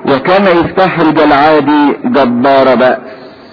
وكان يفتح الجلعادي جبار بأس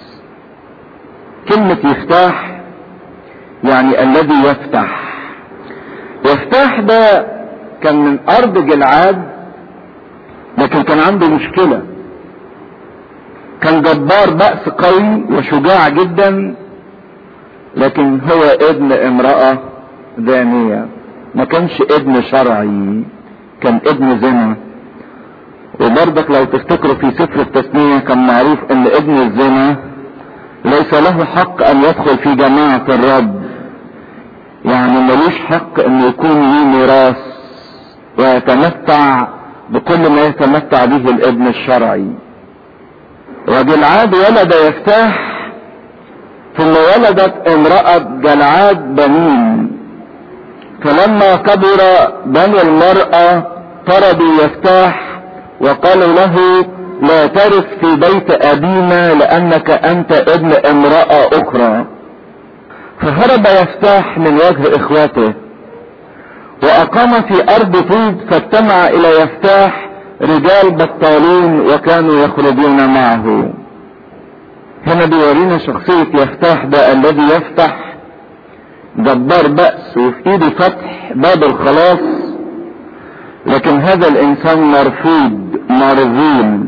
كلمة يفتح يعني الذي يفتح يفتح ده كان من ارض جلعاد لكن كان عنده مشكلة كان جبار بأس قوي وشجاع جدا لكن هو ابن امرأة دانية ما كانش ابن شرعي كان ابن زنا وبرضك لو تفتكروا في سفر التثنية كان معروف ان ابن الزنا ليس له حق ان يدخل في جماعة الرب يعني ملوش حق ان يكون ليه ميراث ويتمتع بكل ما يتمتع به الابن الشرعي وجلعاد ولد يفتاح ثم ولدت امرأة جلعاد بنين فلما كبر بني المرأة طردوا يفتاح وقالوا له لا ترث في بيت ابينا لانك انت ابن امرأة اخرى فهرب يفتاح من وجه اخواته واقام في ارض طوب فاجتمع الى يفتاح رجال بطالون وكانوا يخرجون معه هنا بيورينا شخصية يفتاح ده الذي يفتح جبار بأس وفي ايده فتح باب الخلاص لكن هذا الانسان مرفوض مرذول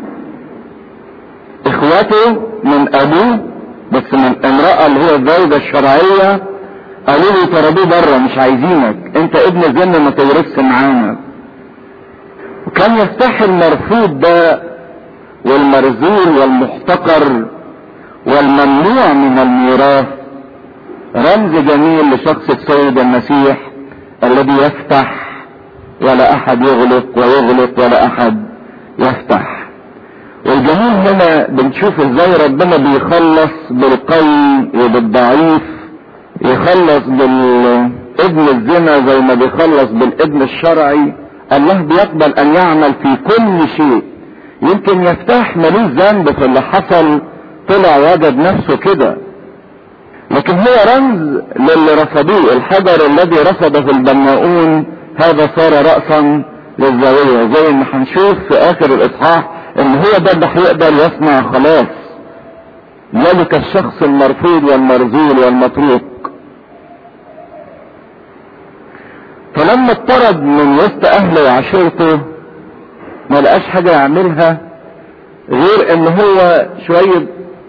اخوته من ابوه بس من امرأة اللي هي الزوجة الشرعية قالوا له طردوه بره مش عايزينك انت ابن زن ما تورثش معانا وكان يفتح المرفوض ده والمرذول والمحتقر والممنوع من الميراث رمز جميل لشخص السيد المسيح الذي يفتح ولا احد يغلق ويغلق ولا احد يفتح والجميل هنا بنشوف ازاي ربنا بيخلص بالقوي وبالضعيف يخلص بالابن الزنا زي ما بيخلص بالابن الشرعي الله بيقبل ان يعمل في كل شيء يمكن يفتح ملوش ذنب في اللي حصل طلع وجد نفسه كده لكن هو رمز للي رصدوه الحجر الذي رصده البناؤون هذا صار رأسا للزاوية زي ما هنشوف في اخر الاصحاح ان هو ده اللي هيقدر يصنع خلاص ذلك الشخص المرفوض والمرذول والمتروك فلما اطرد من وسط اهله وعشيرته ما لقاش حاجة يعملها غير ان هو شوية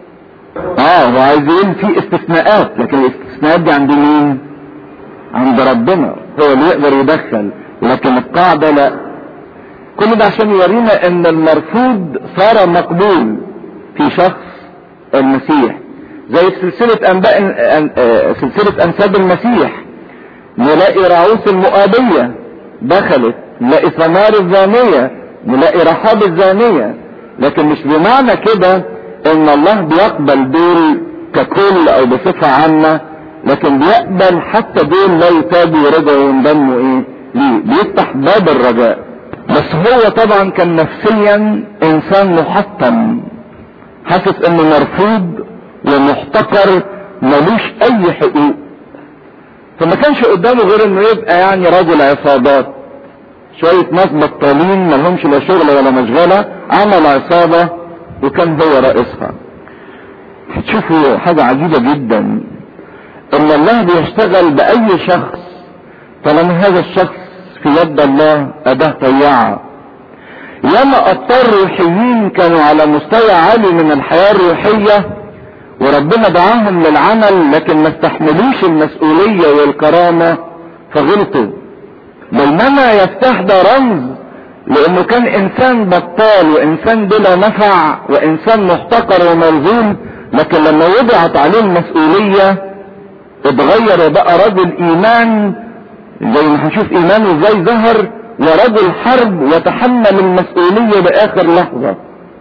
اه هو عايز يقول في استثناءات لكن الاستثناءات دي عند مين عند ربنا هو اللي يقدر يدخل لكن القاعدة لا كل ده عشان يورينا ان المرفوض صار مقبول في شخص المسيح زي في سلسلة انباء سلسلة انساب المسيح نلاقي راعوس المؤابية دخلت نلاقي ثمار الزانية نلاقي رحاب الزانية لكن مش بمعنى كده ان الله بيقبل دول ككل او بصفة عامة لكن بيقبل حتى دول لا يتابوا يرجعوا وينضموا ايه ليه بيفتح باب الرجاء بس هو طبعا كان نفسيا انسان محطم حاسس انه مرفوض ومحتقر ملوش اي حقوق فما كانش قدامه غير انه يبقى يعني رجل عصابات شوية ناس بطالين ملهمش لا شغل ولا مشغلة عمل عصابة وكان هو رئيسها هتشوفوا حاجة عجيبة جدا ان الله بيشتغل باي شخص طالما هذا الشخص في يد الله اداة طيعة ياما ابطال روحيين كانوا على مستوى عالي من الحياة الروحية وربنا دعاهم للعمل لكن ما استحملوش المسؤولية والكرامة فغلطوا بينما يفتح ده رمز لانه كان انسان بطال وانسان بلا نفع وانسان محتقر ومرذول لكن لما وضعت عليه المسؤولية اتغير وبقى رجل ايمان زي ما هنشوف ايمانه ازاي ظهر ورجل حرب وتحمل المسؤولية باخر لحظة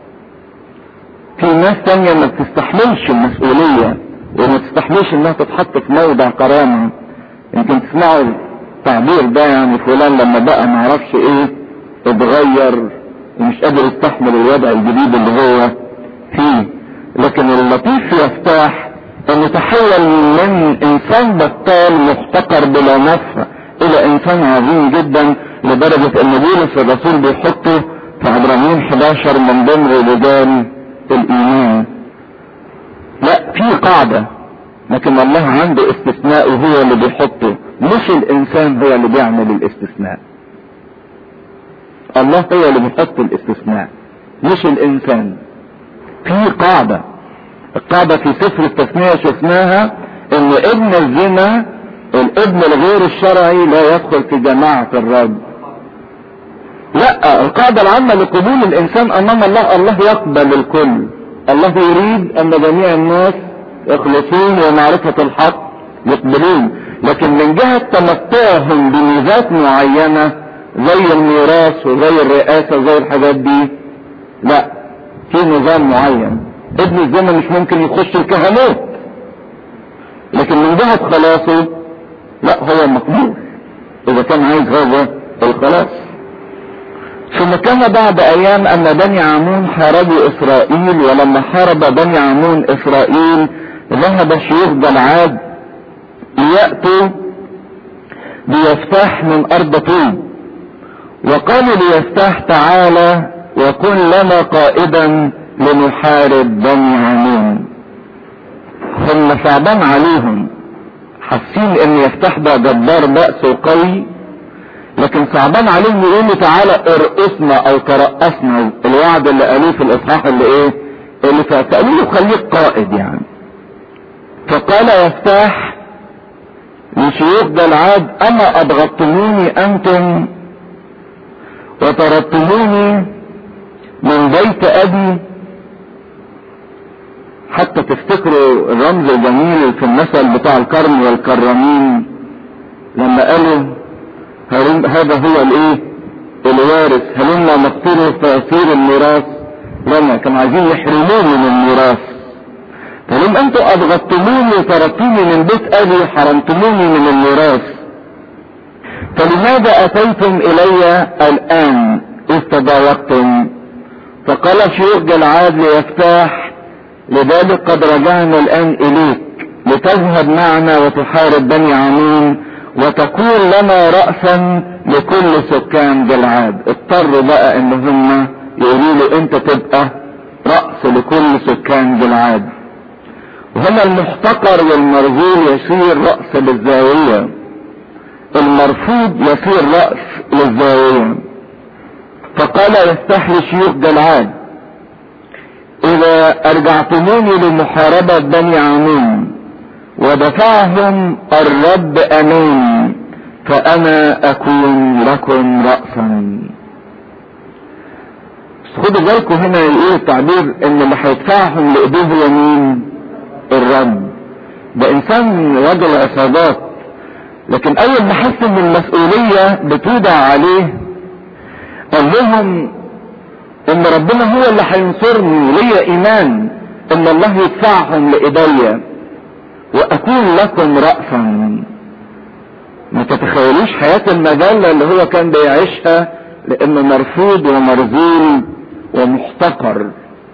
في ناس تانية ما بتستحملش المسؤولية وما تستحملش انها تتحط في موضع كرامة يمكن تسمعوا التعبير ده يعني فلان لما بقى معرفش ايه اتغير ومش قادر يستحمل الوضع الجديد اللي هو فيه لكن اللطيف يفتح انه تحول من انسان بطال محتقر بلا نفع الى انسان عظيم جدا لدرجة ان بولس الرسول بيحطه في عبرانيين 11 من ضمن رجال الايمان لا في قاعدة لكن الله عنده استثناء وهو اللي بيحطه مش الانسان هو اللي بيعمل الاستثناء الله هو اللي بيحط الاستثناء مش الانسان في قاعدة القاعدة في سفر التثنية شفناها ان ابن الزنا الابن الغير الشرعي لا يدخل في جماعة الرب لا القاعدة العامة لقبول الانسان امام الله الله يقبل الكل الله يريد ان جميع الناس يخلصون ومعرفة الحق يقبلون لكن من جهة تمتعهم بميزات معينة زي الميراث وزي الرئاسة وزي الحاجات دي لا في نظام معين ابن الزنا مش ممكن يخش الكهنوت لكن من جهة خلاصه لا هو مقبول اذا كان عايز هذا الخلاص ثم كان بعد ايام ان بني عمون حاربوا اسرائيل ولما حارب بني عمون اسرائيل ذهب شيوخ جلعاد ليأتوا ليفتح من ارض طوب وقالوا ليفتح تعالى وكن لنا قائدا لنحارب بني عمون هم صعبان عليهم حاسين ان يفتح ده جبار بأس وقوي لكن صعبان عليهم يقولوا تعالى ارقصنا او ترقصنا الوعد اللي قالوه في الاصحاح اللي ايه اللي فات قالوا له خليك قائد يعني فقال يفتح لشيوخ جلعاد اما ابغضتموني انتم وطردتموني من بيت ابي حتى تفتكروا الرمز الجميل في المثل بتاع الكرم والكرمين لما قالوا هذا هو الايه الوارث هلما نقتله فيصير الميراث لنا كانوا عايزين يحرموه من الميراث فلم انتم ابغضتموني وطردتوني من بيت ابي حرمتموني من الميراث فلماذا اتيتم الي الان اذ تضايقتم فقال شيوخ جلعاد ليفتاح لذلك قد رجعنا الان اليك لتذهب معنا وتحارب بني عمون وتكون لنا رأسا لكل سكان جلعاد اضطروا بقى ان هم يقولوا له انت تبقى رأس لكل سكان جلعاد وهنا المحتقر والمرذول يصير رأس للزاوية المرفوض يصير رأس للزاوية فقال يفتح لي شيوخ جلعاد اذا ارجعتموني لمحاربة بني عمون ودفعهم الرب امين فانا اكون لكم رأسا خدوا بالكم هنا يقول التعبير ان اللي هيدفعهم لايديه هو مين الرب ده انسان رجل عصابات لكن اول ما حس ان المسؤولية بتوضع عليه قال لهم ان ربنا هو اللي هينصرني ليا ايمان ان الله يدفعهم لايديا واكون لكم رأسا ما تتخيلوش حياة المجلة اللي هو كان بيعيشها لانه مرفوض ومرذول ومحتقر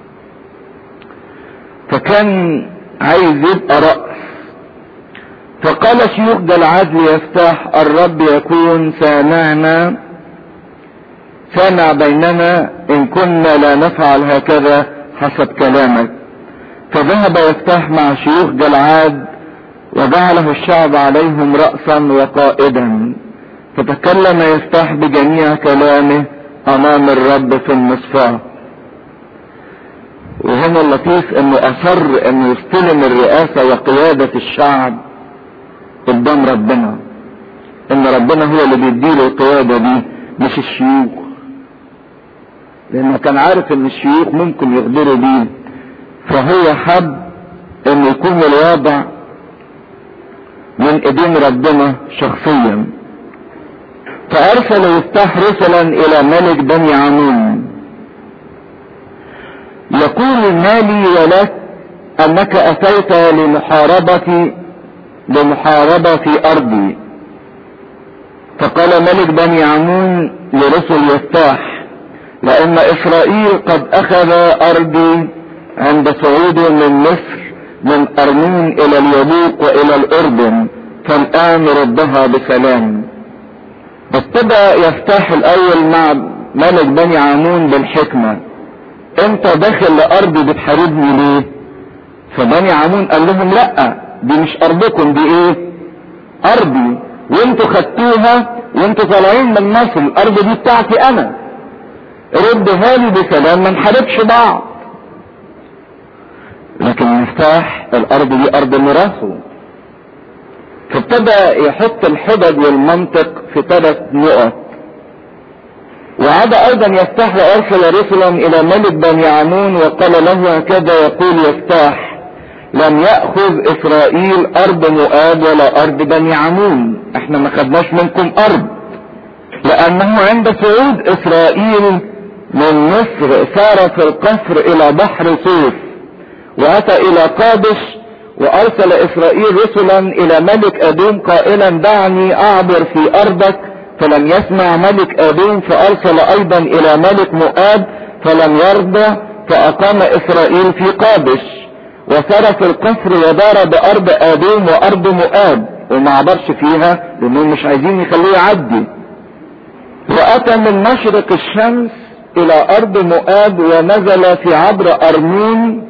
فكان عايز يبقى رأس فقال شيوخ جلعاد ليفتح الرب يكون سامعنا سامع بيننا ان كنا لا نفعل هكذا حسب كلامك فذهب يفتح مع شيوخ جلعاد وجعله الشعب عليهم رأسا وقائدا فتكلم يفتح بجميع كلامه امام الرب في المصفاة وهنا اللطيف انه اصر انه يستلم الرئاسة وقيادة الشعب قدام ربنا ان ربنا هو اللي بيديله القيادة دي مش الشيوخ لانه كان عارف ان الشيوخ ممكن يغدروا بيه فهو حب انه يكون الوضع من ايدين ربنا شخصيا فارسل يفتح رسلا الى ملك بني عمون يقول مالي ولك انك اتيت لمحاربة لمحاربة في ارضي فقال ملك بني عمون لرسل يفتاح لان اسرائيل قد اخذ ارضي عند صعوده من مصر من ارمون الى اليبوق والى الاردن فالان ردها بسلام ابتدى يفتح الاول مع ملك بني عمون بالحكمة انت داخل لارضي بتحاربني ليه فبني عمون قال لهم لا دي مش ارضكم دي ايه ارضي وانتوا خدتوها وانتوا طالعين من مصر الارض دي بتاعتي انا ردها لي بسلام ما نحاربش بعض لكن مفتاح الارض دي ارض ميراثه فابتدى يحط الحجج والمنطق في ثلاث نقط وعاد ايضا يفتح وارسل رسلا الى ملك بني عمون وقال له هكذا يقول يفتح لم يأخذ اسرائيل ارض مؤاب ولا ارض بني عمون احنا ما خدناش منكم ارض لانه عند صعود اسرائيل من مصر سار في القفر الى بحر صوف واتى الى قادش وارسل اسرائيل رسلا الى ملك ادوم قائلا دعني اعبر في ارضك فلم يسمع ملك ادوم فارسل ايضا الى ملك مؤاب فلم يرضى فاقام اسرائيل في قادش وسار في القصر ودار بارض ادوم وارض مؤاب وما عبرش فيها لانهم مش عايزين يخلوه يعدي واتى من مشرق الشمس الى ارض مؤاب ونزل في عبر ارمون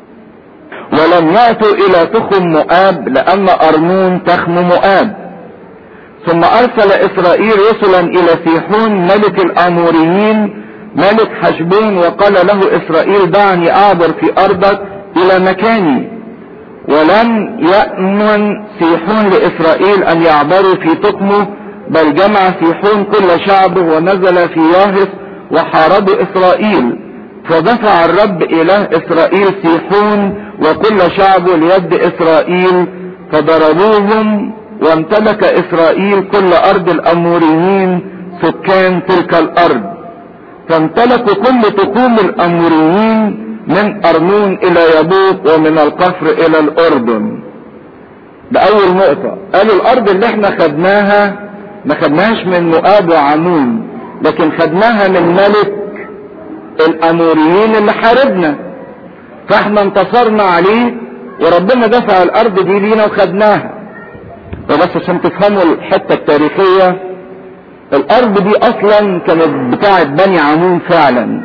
ولم يأتوا الى تخم مؤاب لان ارمون تخم مؤاب ثم ارسل اسرائيل رسلا الى سيحون ملك الاموريين ملك حشبون وقال له اسرائيل دعني اعبر في ارضك الى مكاني ولم يأمن سيحون لاسرائيل ان يعبروا في تقمه بل جمع سيحون كل شعبه ونزل في ياهس وحاربوا اسرائيل فدفع الرب اله اسرائيل سيحون وكل شعبه ليد اسرائيل فضربوهم وامتلك اسرائيل كل ارض الاموريين سكان تلك الارض فامتلكوا كل تقوم الاموريين من ارمون الى يبوق ومن القفر الى الاردن ده اول نقطة قالوا الارض اللي احنا خدناها ما خدناهاش من مؤاب وعمون لكن خدناها من ملك الاموريين اللي حاربنا فاحنا انتصرنا عليه وربنا دفع الارض دي لينا وخدناها وبس عشان تفهموا الحتة التاريخية الارض دي اصلا كانت بتاعت بني عمون فعلا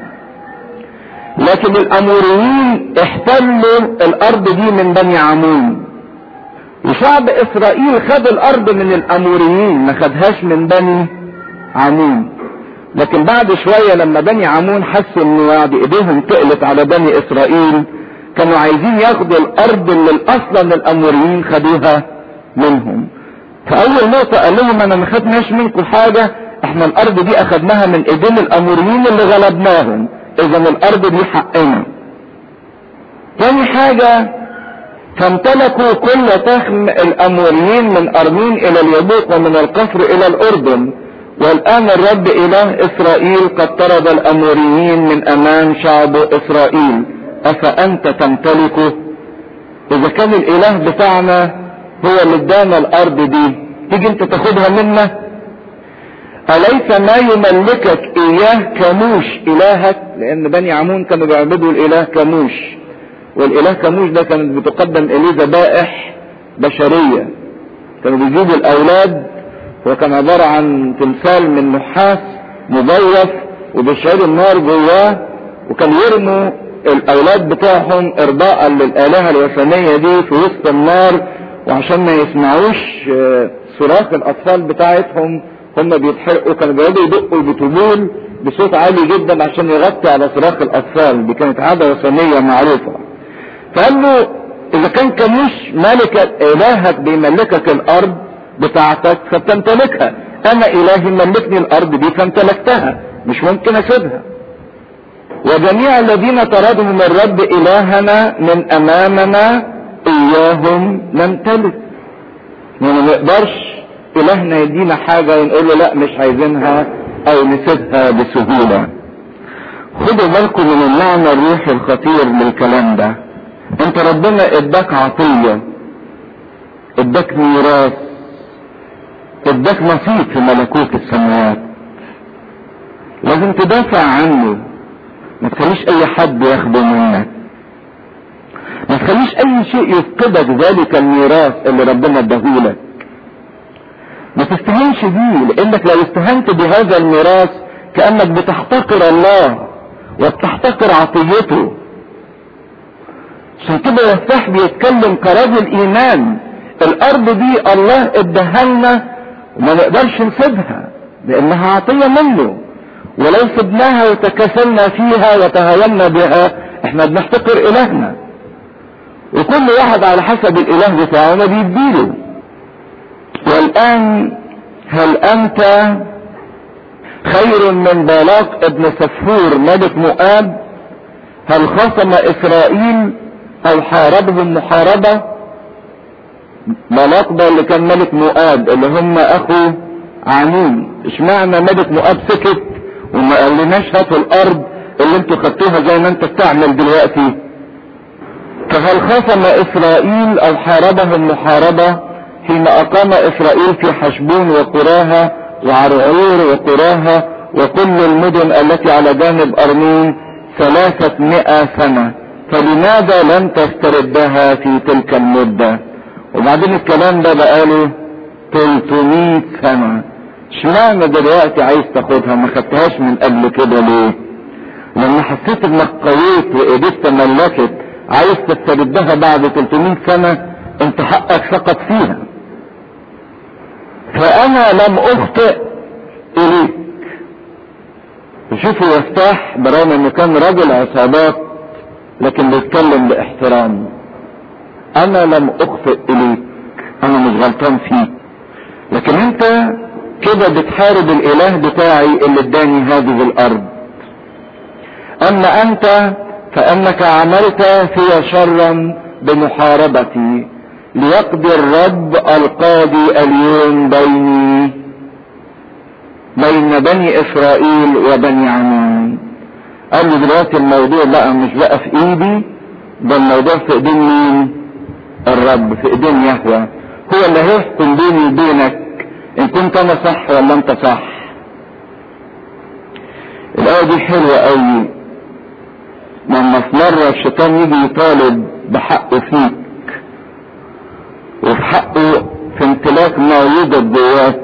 لكن الاموريين احتلوا الارض دي من بني عمون وشعب اسرائيل خد الارض من الاموريين ما خدهاش من بني عمون لكن بعد شوية لما بني عمون حسوا ان بعد ايديهم تقلت على بني اسرائيل كانوا عايزين ياخدوا الارض اللي اصلا الاموريين خدوها منهم فاول نقطة قال لهم انا ما خدناش منكم حاجة احنا الارض دي اخدناها من ايدين الاموريين اللي غلبناهم اذا الارض دي حقنا تاني حاجة فامتلكوا كل تخم الاموريين من ارمين الى اليبوق ومن القفر الى الاردن والان الرب اله اسرائيل قد طرد الاموريين من امام شعب اسرائيل افانت تمتلكه اذا كان الاله بتاعنا هو اللي ادانا الارض دي تيجي انت تاخدها منا اليس ما يملكك اياه كموش الهك لان بني عمون كانوا بيعبدوا الاله كموش والاله كموش ده كانت بتقدم اليه ذبائح بشريه كانوا بيجيبوا الاولاد وكان عبارة عن تمثال من نحاس مضيف وبيشعلوا النار جواه وكان يرموا الاولاد بتاعهم ارضاء للالهة الوثنية دي في وسط النار وعشان ما يسمعوش صراخ الاطفال بتاعتهم هم بيتحرقوا كانوا بيقعدوا يدقوا البتولول بصوت عالي جدا عشان يغطي على صراخ الاطفال دي كانت عادة وثنية معروفة فقال له اذا كان كموش ملكك الهك بيملكك الارض بتاعتك فبتمتلكها انا الهي ملكني الارض دي فامتلكتها مش ممكن اسيبها وجميع الذين طردهم الرب الهنا من امامنا اياهم نمتلك ما نقدرش الهنا يدينا حاجة ونقول له لا مش عايزينها او نسيبها بسهولة خدوا بالكم من المعنى الروحي الخطير للكلام ده انت ربنا اداك عطية اداك ميراث اداك نصيب في ملكوت السماوات لازم تدافع عنه ما تخليش اي حد ياخده منك ما تخليش اي شيء يفقدك ذلك الميراث اللي ربنا اداهولك ما تستهنش بيه لانك لو استهنت بهذا الميراث كانك بتحتقر الله وبتحتقر عطيته عشان كده يفتح بيتكلم كراجل ايمان الارض دي الله اداها لنا وما نقدرش نسيبها لانها عطيه منه ولو سبناها وتكاسلنا فيها وتهاونا بها احنا بنحتقر الهنا وكل واحد على حسب الاله بتاعه ما بيديله والان هل انت خير من بالاق ابن سفور ملك مؤاب هل خصم اسرائيل او حاربهم محاربة بالاق ده اللي كان ملك مؤاب اللي هم اخو عمون اشمعنى ملك مؤاب سكت وما قالناش هاتوا الارض اللي انتوا خدتوها زي ما انت بتعمل دلوقتي فهل خصم اسرائيل او حاربهم محاربة حين اقام اسرائيل في حشبون وقراها وعرعور وقراها وكل المدن التي على جانب ارمين ثلاثة مئة سنة فلماذا لم تستردها في تلك المدة وبعدين الكلام ده بقاله 300 سنة اشمعنى دلوقتي عايز تاخدها ما خدتهاش من قبل كده ليه لما حسيت انك قويت وايديك تملكت عايز تستردها بعد 300 سنة انت حقك سقط فيها فانا لم اخطئ اليك شوفوا يفتح برغم انه كان رجل عصابات لكن بيتكلم باحترام انا لم اخطئ اليك انا مش غلطان فيك لكن انت كده بتحارب الاله بتاعي اللي اداني هذه الارض اما انت فانك عملت في شرا بمحاربتي ليقضي الرب القاضي اليوم بيني بين بني اسرائيل وبني عمون قال لي دلوقتي الموضوع بقى مش بقى في ايدي ده الموضوع في ايدين مين الرب في ايدين يهوه هو اللي هيحكم بيني وبينك ان كنت انا صح ولا انت صح الايه دي حلوه قوي لما في مره الشيطان يجي يطالب بحقه فيك وفي حقه في امتلاك ما يوجد جواك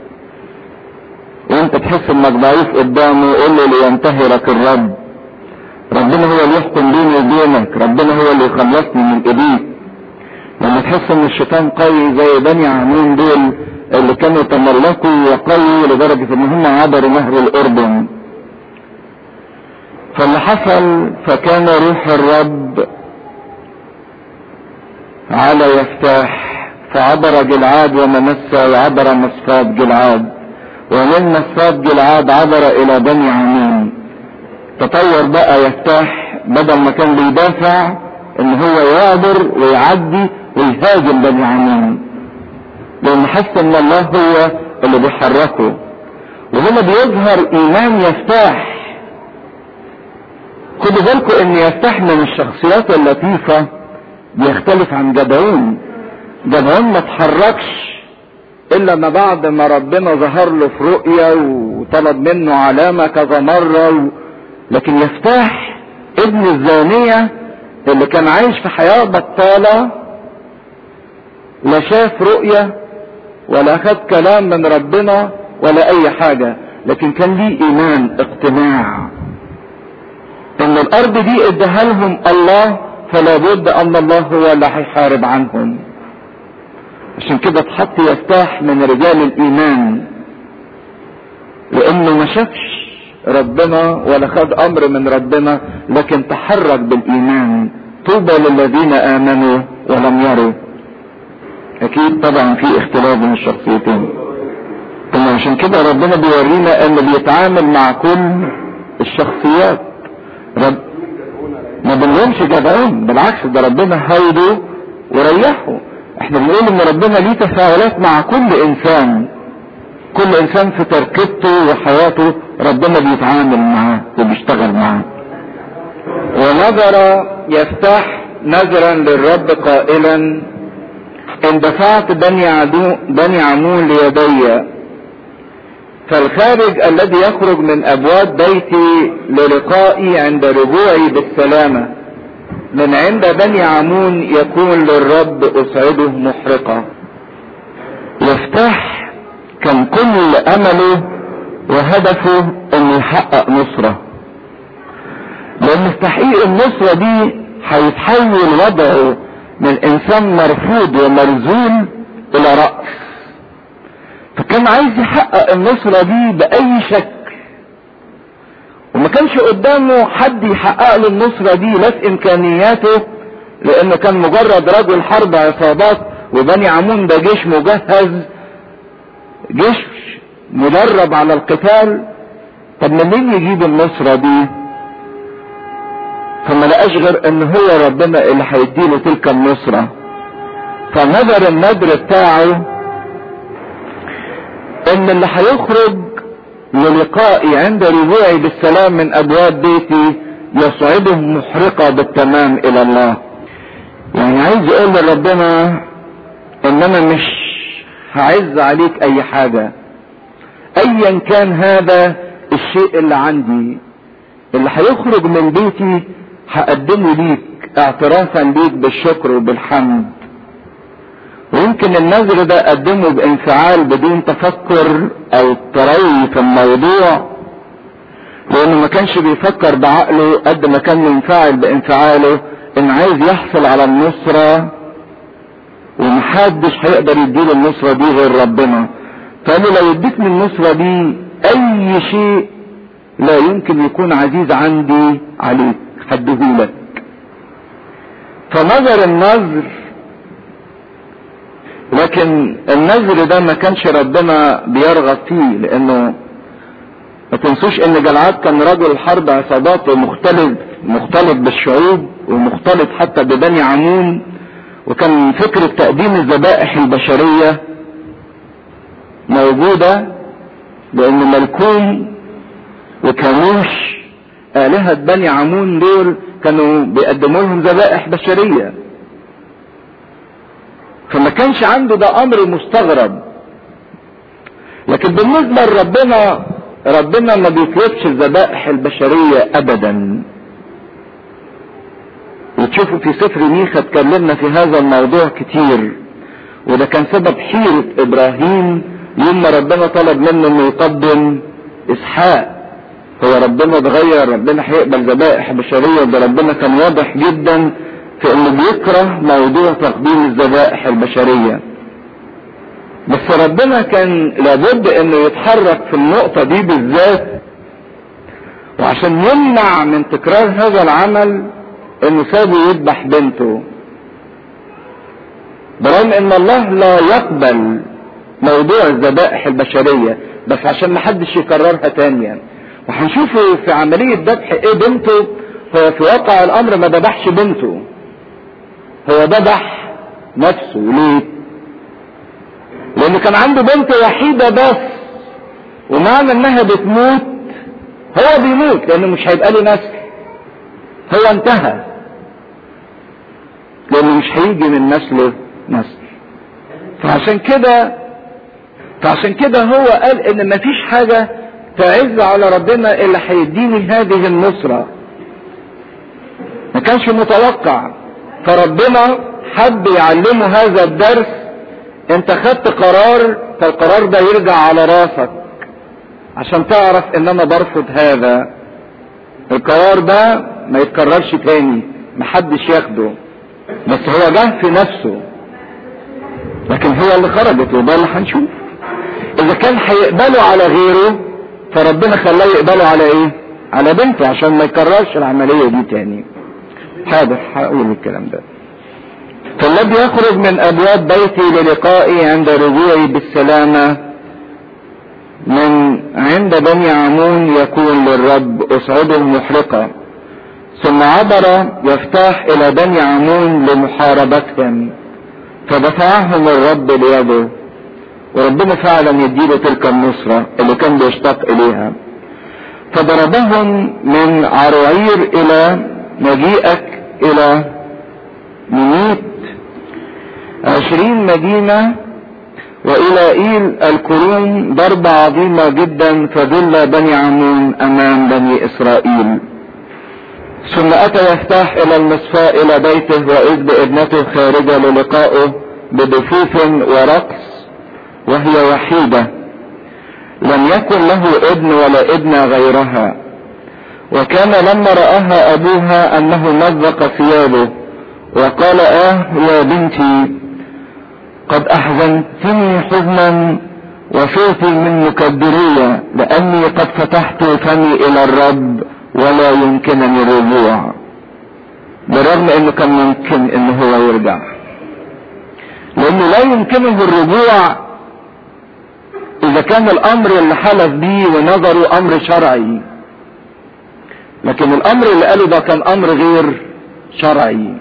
وانت تحس انك ضعيف قدامه قول له لينتهرك الرب ربنا هو اللي يحكم بيني وبينك ربنا هو اللي يخلصني من ايديك لما تحس ان الشيطان قوي زي بني عمون دول اللي كانوا تملكوا وقوي لدرجة ان هم عبروا نهر الاردن فاللي حصل فكان روح الرب على يفتاح فعبر جلعاد ومنسى وعبر مصفات جلعاد ومن مصفات جلعاد عبر الى بني عمون تطور بقى يفتاح بدل ما كان بيدافع ان هو يعبر ويعدي ويهاجم بني عمون لان حس ان الله هو اللي بيحركه وهنا بيظهر ايمان يفتاح خدوا بالكم ان يفتح من الشخصيات اللطيفة بيختلف عن جدعون جدعون ما اتحركش الا ما بعد ما ربنا ظهر له في رؤية وطلب منه علامة كذا مرة و... لكن يفتح ابن الزانية اللي كان عايش في حياة بطالة لا شاف رؤية ولا خد كلام من ربنا ولا اي حاجة لكن كان ليه ايمان اقتناع ان الارض دي اداها لهم الله فلا بد ان الله هو اللي هيحارب عنهم عشان كده اتحط يفتاح من رجال الايمان لانه ما شافش ربنا ولا خد امر من ربنا لكن تحرك بالايمان طوبى للذين امنوا ولم يروا اكيد طبعا في اختلاف بين الشخصيتين ثم عشان كده ربنا بيورينا انه بيتعامل مع كل الشخصيات رب ما بنلومش جدعون بالعكس ده ربنا هيده وريحه احنا بنقول ان ربنا ليه تفاعلات مع كل انسان كل انسان في تركيبته وحياته ربنا بيتعامل معاه وبيشتغل معاه ونظر يفتح نظرا للرب قائلا ان دفعت بني عدو بني عمون ليدي فالخارج الذي يخرج من ابواب بيتي للقائي عند رجوعي بالسلامه من عند بني عمون يكون للرب اسعده محرقه يفتح كان كل امله وهدفه انه يحقق نصره لان في تحقيق النصرة دي هيتحول وضعه من انسان مرفوض ومرزول الى رأس فكان عايز يحقق النصرة دي بأي شكل وما كانش قدامه حد يحقق له النصرة دي لا في امكانياته لانه كان مجرد رجل حرب عصابات وبني عمون ده جيش مجهز جيش مدرب على القتال طب منين يجيب النصرة دي فما لقاش غير ان هو ربنا اللي هيديله تلك النصرة فنظر النذر بتاعه ان اللي هيخرج للقائي عند رجوعي بالسلام من ابواب بيتي يصعده محرقة بالتمام الى الله يعني عايز اقول لربنا ان انا مش هعز عليك اي حاجة ايا كان هذا الشيء اللي عندي اللي هيخرج من بيتي هقدمه ليك اعترافا ليك بالشكر وبالحمد ويمكن النذر ده قدمه بانفعال بدون تفكر او تروي في الموضوع لانه ما كانش بيفكر بعقله قد ما كان منفعل بانفعاله ان عايز يحصل على النصرة ومحدش هيقدر يديله النصرة دي غير ربنا فقال لو اديتني النصرة دي اي شيء لا يمكن يكون عزيز عندي عليك هديهولك فنظر النذر لكن النذر ده ما كانش ربنا بيرغب فيه لانه ما تنسوش ان جلعاد كان رجل حرب عصابات ومختلط مختلط بالشعوب ومختلط حتى ببني عمون وكان فكرة تقديم الذبائح البشرية موجودة لان ملكوم وكانوش آلهة بني عمون دول كانوا بيقدموا لهم ذبائح بشرية فما كانش عنده ده امر مستغرب لكن بالنسبة لربنا ربنا ما بيطلبش الذبائح البشرية ابدا وتشوفوا في سفر ميخا اتكلمنا في هذا الموضوع كتير وده كان سبب حيرة ابراهيم يوم ما ربنا طلب منه انه يقدم اسحاق هو ربنا اتغير ربنا هيقبل ذبائح بشرية وده ربنا كان واضح جدا في انه بيكره موضوع تقديم الذبائح البشرية بس ربنا كان لابد انه يتحرك في النقطة دي بالذات وعشان يمنع من تكرار هذا العمل انه سابه يذبح بنته برغم ان الله لا يقبل موضوع الذبائح البشرية بس عشان ما حدش يكررها تانيا وهنشوفه في عملية ذبح ايه بنته هو في واقع الامر ما ذبحش بنته هو ذبح نفسه ليه لان كان عنده بنت وحيدة بس ومعنى انها بتموت هو بيموت لانه مش هيبقى له نسل هو انتهى لانه مش هيجي من نسله نسل فعشان كده فعشان كده هو قال ان مفيش حاجة تعز على ربنا اللي هيديني هذه النصرة ما كانش متوقع فربنا حب يعلمه هذا الدرس انت خدت قرار فالقرار ده يرجع على راسك عشان تعرف ان انا برفض هذا القرار ده ما يتكررش تاني محدش ياخده بس هو جه في نفسه لكن هو اللي خرجت وده اللي هنشوف اذا كان هيقبله على غيره فربنا خلاه يقبله على ايه على بنته عشان ما يكررش العملية دي تاني حاضر هقول الكلام ده فالذي يخرج من ابواب بيتي للقائي عند رجوعي بالسلامة من عند بني عمون يكون للرب اصعده محرقة ثم عبر يفتاح الى بني عمون لمحاربتهم فدفعهم الرب بيده وربنا فعلا يديله تلك النصرة اللي كان بيشتاق اليها فضربهم من عروعير الى مجيئك الى منيت عشرين مدينة والى ايل الكروم ضربة عظيمة جدا فذل بني عمون امام بني اسرائيل ثم اتى يفتح الى المصفاء الى بيته واذ بابنته خارجة للقائه بدفوف ورقص وهي وحيدة لم يكن له ابن ولا ابن غيرها وكان لما رآها أبوها أنه مزق ثيابه وقال آه يا بنتي قد أحزنتني حزنا وصرت من مكبرية لأني قد فتحت فمي إلى الرب ولا يمكنني الرجوع برغم انه كان ممكن ان هو يرجع لانه لا يمكنه الرجوع اذا كان الامر اللي حلف بيه ونظره امر شرعي لكن الامر اللي قاله ده كان امر غير شرعي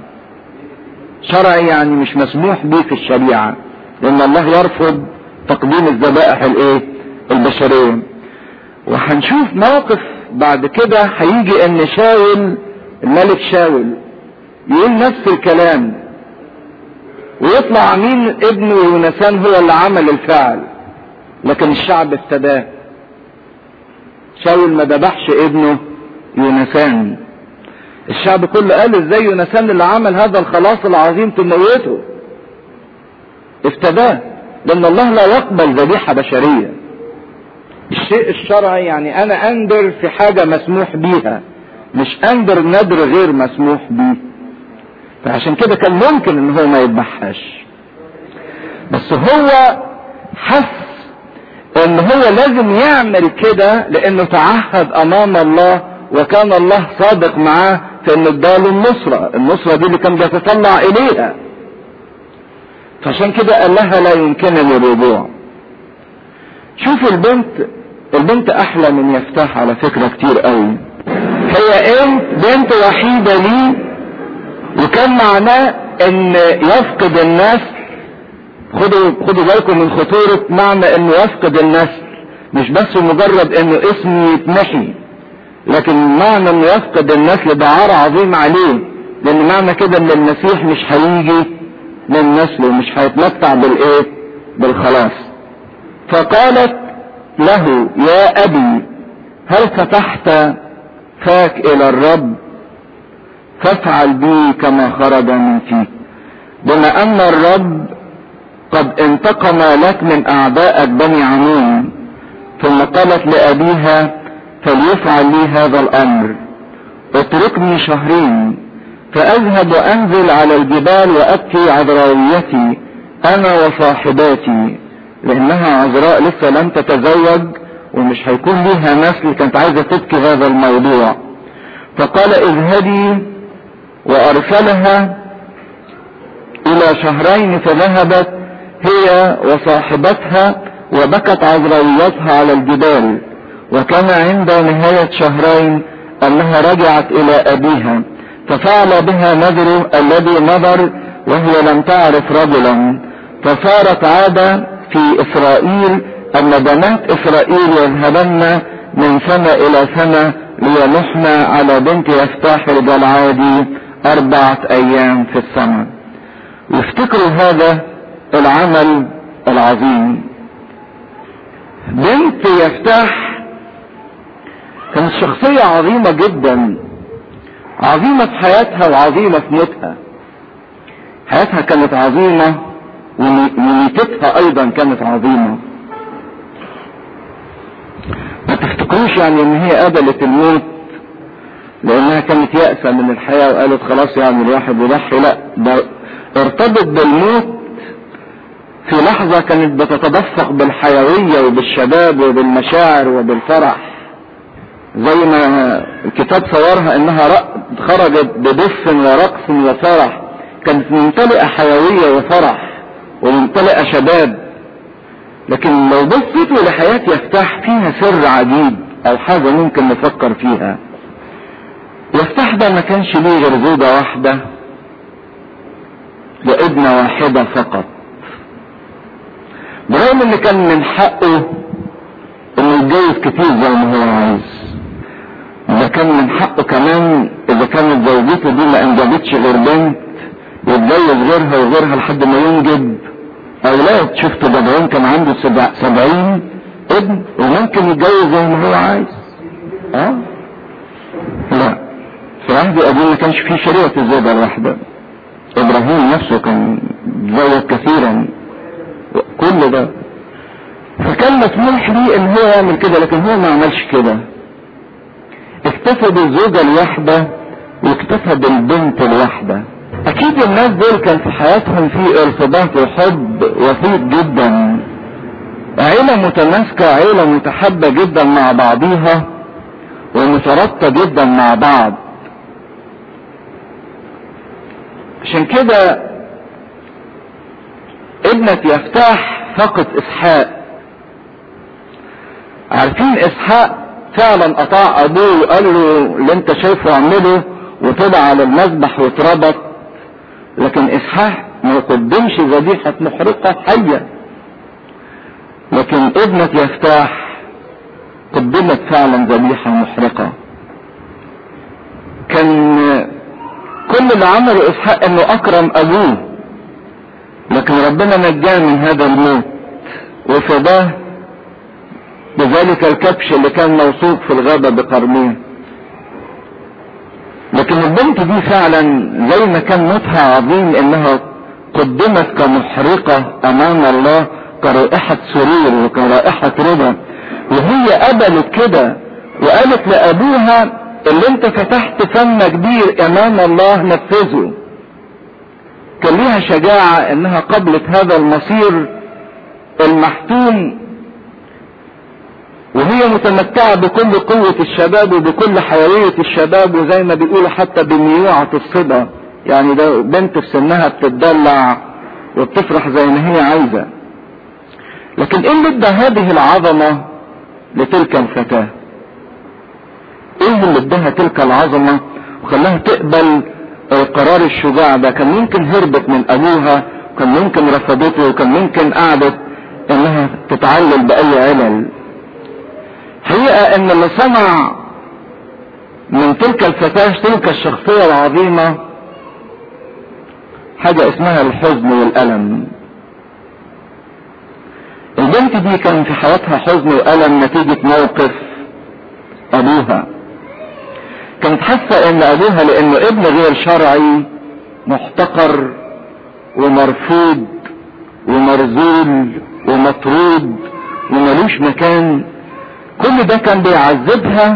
شرعي يعني مش مسموح به في الشريعة لان الله يرفض تقديم الذبائح الايه البشرية وهنشوف موقف بعد كده هيجي ان شاول الملك شاول يقول نفس الكلام ويطلع مين ابنه يونسان هو اللي عمل الفعل لكن الشعب افتداه شاول ما ذبحش ابنه يونسان الشعب كله قال ازاي يونسان اللي عمل هذا الخلاص العظيم تموته افتداه لان الله لا يقبل ذبيحة بشرية الشيء الشرعي يعني انا اندر في حاجة مسموح بيها مش اندر ندر غير مسموح بيه فعشان كده كان ممكن ان هو ما يذبحهاش بس هو حس ان هو لازم يعمل كده لانه تعهد امام الله وكان الله صادق معاه في انه اداله النصرة النصرة دي اللي كان بيتطلع اليها فعشان كده قال لها لا يمكنني الرجوع شوف البنت البنت احلى من يفتح على فكرة كتير قوي هي انت بنت وحيدة لي وكان معناه ان يفقد النسل خدوا خدوا بالكم من خطورة معنى انه يفقد النسل مش بس مجرد انه اسمه يتمحي لكن معنى انه يفقد النسل ده عار عظيم عليه لان معنى كده ان المسيح مش هيجي من نسله مش هيتمتع بالايه بالخلاص فقالت له يا ابي هل فتحت فاك الى الرب فافعل بي كما خرج من فيك بما ان الرب قد انتقم لك من اعدائك بني عمون ثم قالت لابيها فليفعل لي هذا الامر اتركني شهرين فاذهب وانزل على الجبال وابكي عذراويتي انا وصاحباتي لانها عذراء لسه لم تتزوج ومش هيكون ليها نسل كانت عايزة تبكي هذا الموضوع فقال اذهبي وارسلها الى شهرين فذهبت هي وصاحبتها وبكت عذراويتها على الجبال وكان عند نهاية شهرين انها رجعت الى ابيها ففعل بها نذره الذي نذر وهي لم تعرف رجلا فصارت عادة في اسرائيل ان بنات اسرائيل يذهبن من سنة الى سنة لينحن على بنت يفتاح الجلعادي اربعة ايام في السنة وافتكروا هذا العمل العظيم بنت يفتاح كانت شخصية عظيمة جدا عظيمة في حياتها وعظيمة في موتها حياتها كانت عظيمة وميتتها ايضا كانت عظيمة ما تفتكروش يعني ان هي قبلت الموت لانها كانت يأسة من الحياة وقالت خلاص يعني الواحد يضحي لا ده ارتبط بالموت في لحظة كانت بتتدفق بالحيوية وبالشباب وبالمشاعر وبالفرح زي ما الكتاب صورها انها خرجت بدف ورقص وفرح كانت ممتلئة حيوية وفرح وممتلئة شباب لكن لو بصيتوا لحياة يفتح فيها سر عجيب او حاجة ممكن نفكر فيها يفتح ده ما كانش ليه غير زوجة واحدة وابنة واحدة فقط برغم ان كان من حقه انه يتجوز كتير زي ما هو عايز ده كان من حقه كمان اذا كانت زوجته دي ما انجبتش غير بنت يتجوز غيرها وغيرها لحد ما ينجب اولاد شفتوا جدعون كان عنده سبع سبعين ابن وممكن يتجوز زي ما هو عايز اه لا في عهد ابوه ما كانش فيه شريعة الزوجة الواحدة ابراهيم نفسه كان تزوج كثيرا كل ده فكان مسموح ليه ان هو يعمل كده لكن هو ما عملش كده اكتفى بالزوجة الواحدة واكتفى بالبنت الواحدة اكيد الناس دول كان في حياتهم في ارتباط وحب وثيق جدا عيلة متماسكة عيلة متحبة جدا مع بعضيها ومترابطة جدا مع بعض عشان كده ابنة يفتاح فقد اسحاق عارفين اسحاق فعلا قطع ابوه وقال له اللي انت شايفه اعمله وطلع على المذبح واتربط لكن اسحاق ما يقدمش ذبيحة محرقة حية لكن ابنة يفتاح قدمت فعلا ذبيحة محرقة كان كل اللي عمله اسحاق انه اكرم ابوه لكن ربنا نجاه من هذا الموت وفداه بذلك الكبش اللي كان موصوف في الغابة بقرنيه لكن البنت دي فعلا زي ما كان موتها عظيم انها قدمت كمحرقة امام الله كرائحة سرور وكرائحة رضا وهي قبلت كده وقالت لابوها اللي انت فتحت فمك بيه امام الله نفذه كان ليها شجاعة انها قبلت هذا المصير المحتوم وهي متمتعة بكل قوة الشباب وبكل حيوية الشباب وزي ما بيقولوا حتى بميوعة الصبا يعني ده بنت في سنها بتتدلع وبتفرح زي ما هي عايزة لكن ايه اللي ادى هذه العظمة لتلك الفتاة ايه اللي اداها تلك العظمة وخلاها تقبل القرار الشجاع ده كان ممكن هربت من ابوها كان ممكن رفضته وكان ممكن قعدت انها تتعلل باي علل حقيقة ان اللي صنع من تلك الفتاة تلك الشخصية العظيمة حاجة اسمها الحزن والألم البنت دي كان في حياتها حزن وألم نتيجة موقف أبوها كانت حاسة ان أبوها لأنه ابن غير شرعي محتقر ومرفوض ومرذول ومطرود وملوش مكان كل ده كان بيعذبها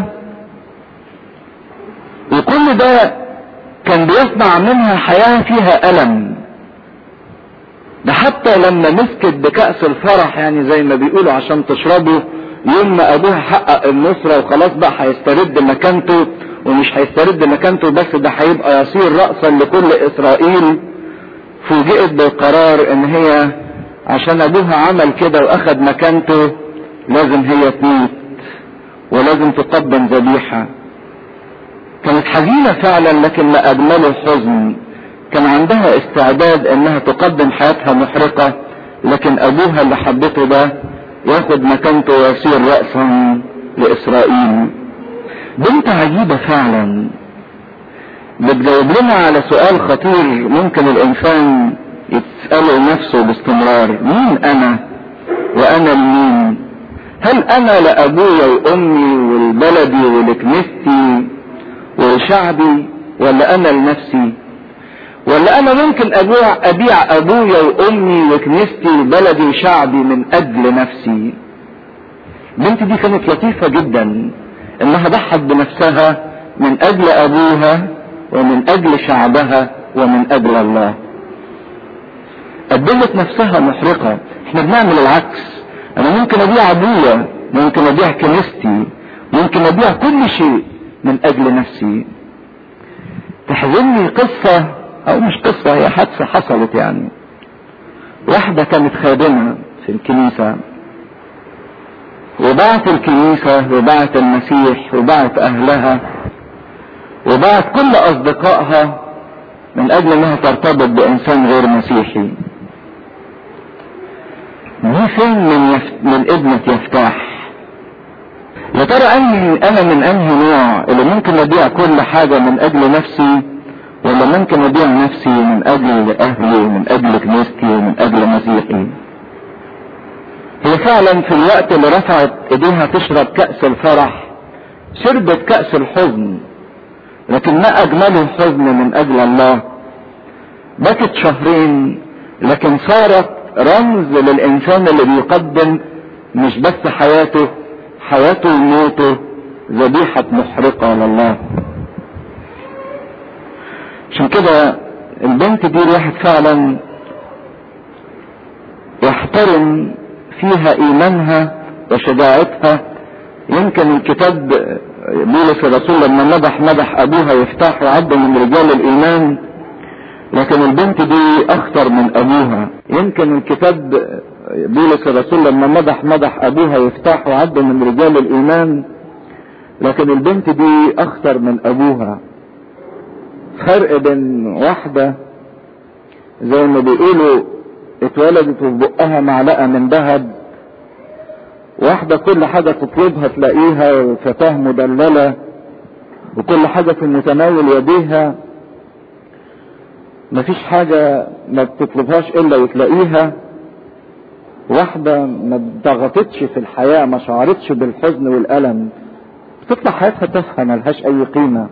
وكل ده كان بيصنع منها حياة فيها ألم ده حتى لما مسكت بكأس الفرح يعني زي ما بيقولوا عشان تشربه يوم ما أبوها حقق النصرة وخلاص بقى هيسترد مكانته ومش هيسترد مكانته بس ده هيبقى يصير رأسا لكل إسرائيل فوجئت بالقرار إن هي عشان أبوها عمل كده وأخد مكانته لازم هي تموت ولازم تقدم ذبيحة كانت حزينة فعلا لكن ما أجمله الحزن كان عندها استعداد انها تقدم حياتها محرقة لكن ابوها اللي حبته ده ياخد مكانته ويصير رأسا لاسرائيل بنت عجيبة فعلا بتجاوب لنا على سؤال خطير ممكن الانسان يسأله نفسه باستمرار مين انا وانا لمين هل انا لابويا وامي والبلدي ولكنيستي ولشعبي ولا انا لنفسي ولا انا ممكن ابيع ابيع ابويا وامي وكنيستي وبلدي وشعبي من اجل نفسي بنت دي كانت لطيفة جدا انها ضحت بنفسها من اجل ابوها ومن اجل شعبها ومن اجل الله قدمت نفسها محرقة احنا بنعمل العكس انا ممكن ابيع ابويا ممكن ابيع كنيستي ممكن ابيع كل شيء من اجل نفسي تحزني قصة او مش قصة هي حادثة حصلت يعني واحدة كانت خادمة في الكنيسة وبعت الكنيسة وبعت المسيح وبعت اهلها وبعت كل اصدقائها من اجل انها ترتبط بانسان غير مسيحي دي فين من, يف... من ابنة يفتاح يا ترى اني انا من انهي نوع اللي ممكن ابيع كل حاجة من اجل نفسي ولا ممكن ابيع نفسي من اجل اهلي ومن اجل كنيستي ومن اجل مسيحي هي فعلا في الوقت اللي رفعت ايديها تشرب كأس الفرح شربت كأس الحزن لكن ما اجمله الحزن من اجل الله بكت شهرين لكن صارت رمز للانسان اللي بيقدم مش بس حياته حياته وموته ذبيحة محرقة لله عشان كده البنت دي الواحد فعلا يحترم فيها ايمانها وشجاعتها يمكن الكتاب بولس الرسول لما مدح مدح ابوها يفتح وعد من رجال الايمان لكن البنت دي اخطر من ابوها يمكن الكتاب بولس الرسول لما مدح مدح ابوها يفتح وعد من رجال الايمان لكن البنت دي اخطر من ابوها فرق بين واحدة زي ما بيقولوا اتولدت وفي بقها معلقة من ذهب واحدة كل حاجة تطلبها تلاقيها وفتاة مدللة وكل حاجة في متناول يديها مفيش حاجة ما بتطلبهاش الا وتلاقيها واحدة ما ضغطتش في الحياة ما شعرتش بالحزن والألم بتطلع حياتها تافهة ملهاش أي قيمة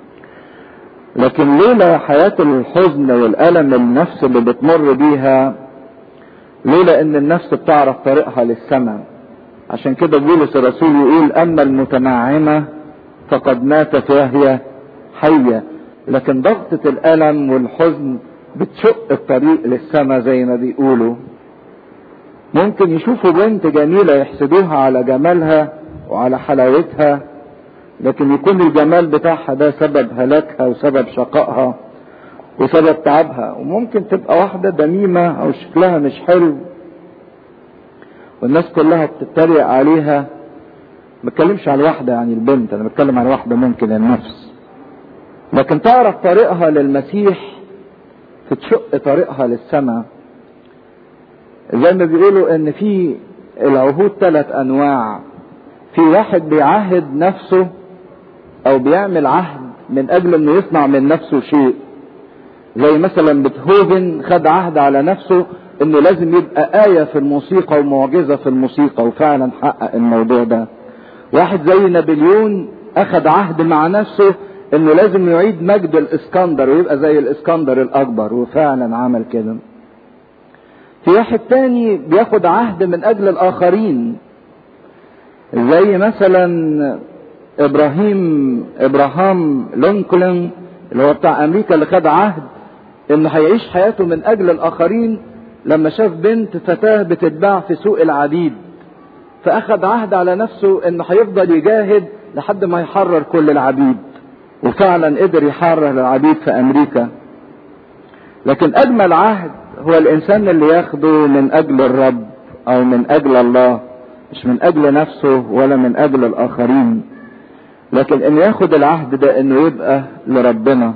لكن لولا حياة الحزن والألم النفس اللي بتمر بيها لولا ان النفس بتعرف طريقها للسماء عشان كده بولس الرسول يقول اما المتنعمة فقد ماتت وهي حية لكن ضغطة الألم والحزن بتشق الطريق للسماء زي ما بيقولوا ممكن يشوفوا بنت جميلة يحسدوها على جمالها وعلى حلاوتها لكن يكون الجمال بتاعها ده سبب هلاكها وسبب شقائها وسبب تعبها وممكن تبقى واحدة دميمة او شكلها مش حلو والناس كلها بتتريق عليها ما بتكلمش على واحدة يعني البنت انا بتكلم على واحدة ممكن النفس لكن تعرف طريقها للمسيح تتشق طريقها للسماء زي ما بيقولوا ان في العهود ثلاث انواع في واحد بيعهد نفسه او بيعمل عهد من اجل انه يصنع من نفسه شيء زي مثلا بيتهوفن خد عهد على نفسه انه لازم يبقى آية في الموسيقى ومعجزة في الموسيقى وفعلا حقق الموضوع ده واحد زي نابليون اخد عهد مع نفسه انه لازم يعيد مجد الاسكندر ويبقى زي الاسكندر الاكبر وفعلا عمل كده في واحد تاني بياخد عهد من اجل الاخرين زي مثلا ابراهيم ابراهام لونكولن اللي هو بتاع امريكا اللي خد عهد انه هيعيش حياته من اجل الاخرين لما شاف بنت فتاة بتتباع في سوق العبيد فاخد عهد على نفسه انه هيفضل يجاهد لحد ما يحرر كل العبيد وفعلا قدر يحرر العبيد في امريكا لكن اجمل عهد هو الانسان اللي ياخده من اجل الرب او من اجل الله مش من اجل نفسه ولا من اجل الاخرين لكن ان ياخد العهد ده انه يبقى لربنا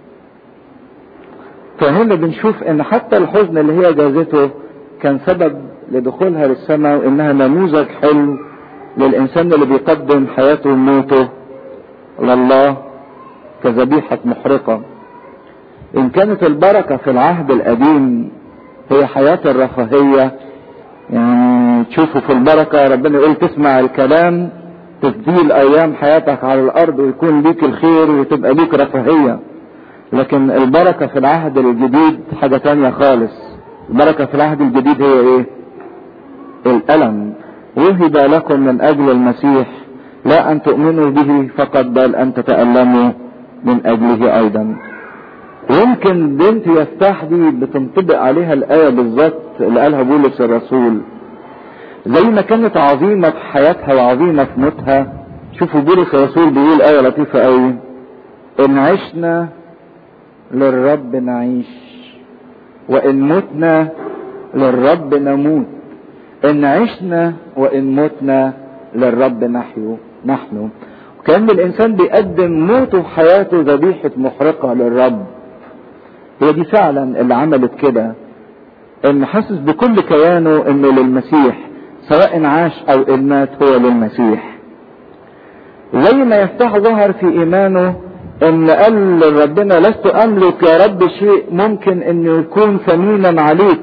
فهنا بنشوف ان حتى الحزن اللي هي جازته كان سبب لدخولها للسماء وانها نموذج حلو للانسان اللي بيقدم حياته وموته لله كذبيحة محرقة ان كانت البركة في العهد القديم هي حياة الرفاهية يعني تشوفوا في البركة ربنا يقول تسمع الكلام تفضيل ايام حياتك على الارض ويكون ليك الخير وتبقى ليك رفاهية لكن البركة في العهد الجديد حاجة تانية خالص البركة في العهد الجديد هي ايه الالم وهب لكم من اجل المسيح لا ان تؤمنوا به فقط بل ان تتألموا من اجله ايضا يمكن بنت يفتح دي بتنطبق عليها الآية بالظبط اللي قالها بولس الرسول زي ما كانت عظيمة في حياتها وعظيمة في موتها شوفوا بولس الرسول بيقول آية لطيفة قوي إن عشنا للرب نعيش وإن متنا للرب نموت إن عشنا وإن متنا للرب نحيو نحن وكان الإنسان بيقدم موته وحياته ذبيحة محرقة للرب هي دي فعلا اللي عملت كده ان حاسس بكل كيانه انه للمسيح سواء عاش او ان مات هو للمسيح زي ما يفتح ظهر في ايمانه ان قال لربنا لست املك يا رب شيء ممكن انه يكون ثمينا عليك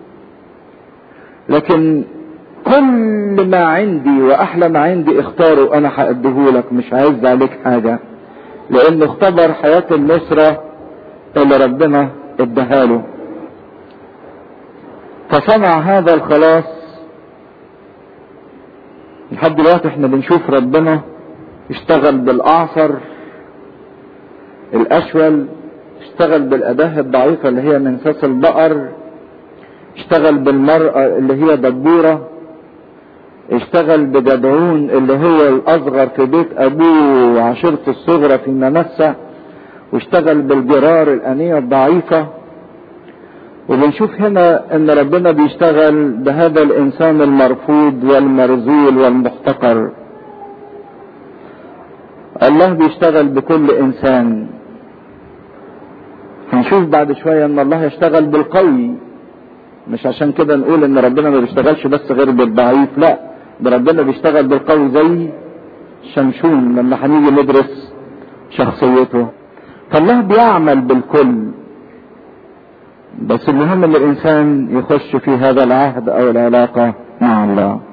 لكن كل ما عندي واحلى ما عندي اختاره انا هاديهولك مش عايز عليك حاجه لانه اختبر حياه النصره اللي ربنا اداها له فصنع هذا الخلاص لحد دلوقتي احنا بنشوف ربنا اشتغل بالاعصر الاشول اشتغل بالاداه الضعيفة اللي هي منساس البقر اشتغل بالمرأة اللي هي دبورة اشتغل بجدعون اللي هو الاصغر في بيت ابوه وعشيرته الصغرى في منسة واشتغل بالجرار الانية الضعيفة وبنشوف هنا ان ربنا بيشتغل بهذا الانسان المرفوض والمرذول والمحتقر الله بيشتغل بكل انسان هنشوف بعد شوية ان الله يشتغل بالقوي مش عشان كده نقول ان ربنا ما بيشتغلش بس غير بالضعيف لا ده ربنا بيشتغل بالقوي زي شمشون لما هنيجي ندرس شخصيته فالله بيعمل بالكل بس المهم ان الانسان يخش في هذا العهد او العلاقة مع الله